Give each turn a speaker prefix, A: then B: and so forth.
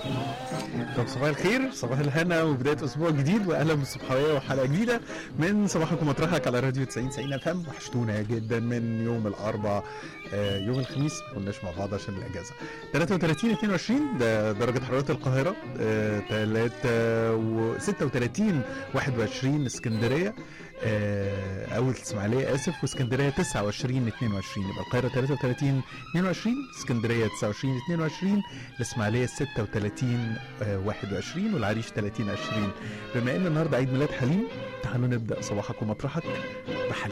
A: طب صباح الخير صباح الهنا وبدايه اسبوع جديد واهلا بالصبحويه وحلقه جديده من صباحك ومطرحك على راديو 90 90 اف ام وحشتونا جدا من يوم الاربعاء آه يوم الخميس ما كناش مع بعض عشان الاجازه 33 22 ده درجه حراره القاهره آه 3 و 36 21 اسكندريه آه، او الاسماعيليه اسف واسكندريه 29 22 يبقى القاهره 33 22 اسكندريه 29 22 الاسماعيليه 36 آه، 21 والعريش 30 20 بما ان النهارده عيد ميلاد حليم تعالوا نبدا صباحك ومطرحك